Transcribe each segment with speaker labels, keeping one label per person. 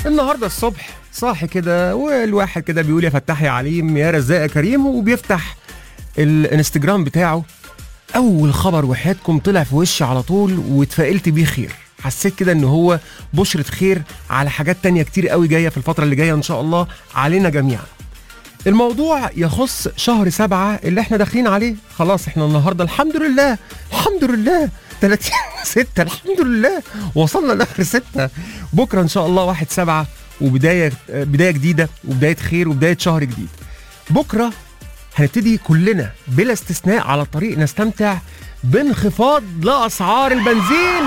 Speaker 1: النهارده الصبح صاحي كده والواحد كده بيقول يا فتاح يا عليم يا رزاق يا كريم وبيفتح الانستجرام بتاعه اول خبر وحياتكم طلع في وشي على طول واتفائلت بيه خير حسيت كده ان هو بشرة خير على حاجات تانية كتير قوي جاية في الفترة اللي جاية ان شاء الله علينا جميعا الموضوع يخص شهر سبعة اللي احنا داخلين عليه خلاص احنا النهاردة الحمد لله الحمد لله 30 ستة الحمد لله وصلنا لاخر ستة بكرة ان شاء الله واحد سبعة وبداية بداية جديدة وبداية خير وبداية شهر جديد بكرة هنبتدي كلنا بلا استثناء على الطريق نستمتع بانخفاض لأسعار البنزين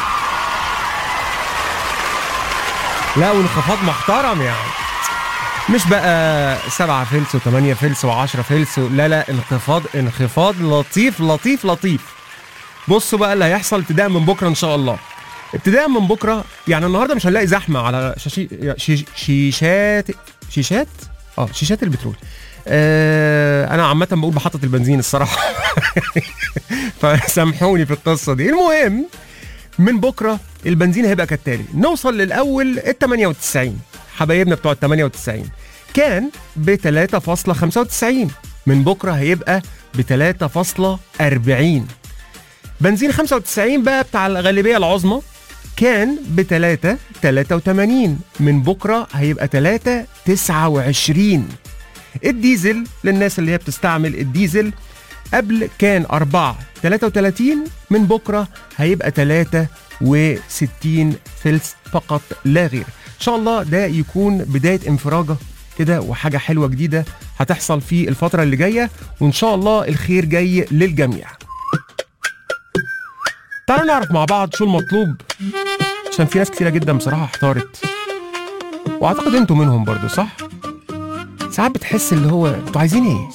Speaker 1: لا وانخفاض محترم يعني مش بقى سبعة فلس وثمانية فلس وعشرة فلس و... لا لا انخفاض انخفاض لطيف لطيف لطيف بصوا بقى اللي هيحصل ابتداء من بكره ان شاء الله ابتداء من بكره يعني النهارده مش هنلاقي زحمه على شاشي شيش... شيشات شيشات اه شيشات البترول آه انا عامه بقول بحطه البنزين الصراحه فسامحوني في القصه دي المهم من بكره البنزين هيبقى كالتالي نوصل للاول ال 98 حبايبنا بتوع ال 98 كان ب 3.95 من بكره هيبقى ب 3.40 بنزين 95 بقى بتاع الغالبيه العظمى كان ب 3 83 من بكره هيبقى 3 29 الديزل للناس اللي هي بتستعمل الديزل قبل كان 4 33 من بكره هيبقى 3 و60 فلس فقط لا غير ان شاء الله ده يكون بدايه انفراجه كده وحاجه حلوه جديده هتحصل في الفتره اللي جايه وان شاء الله الخير جاي للجميع تعالوا نعرف مع بعض شو المطلوب عشان في ناس كتيره جدا بصراحه احتارت واعتقد انتوا منهم برضو صح ساعات بتحس اللي هو انتوا عايزين ايه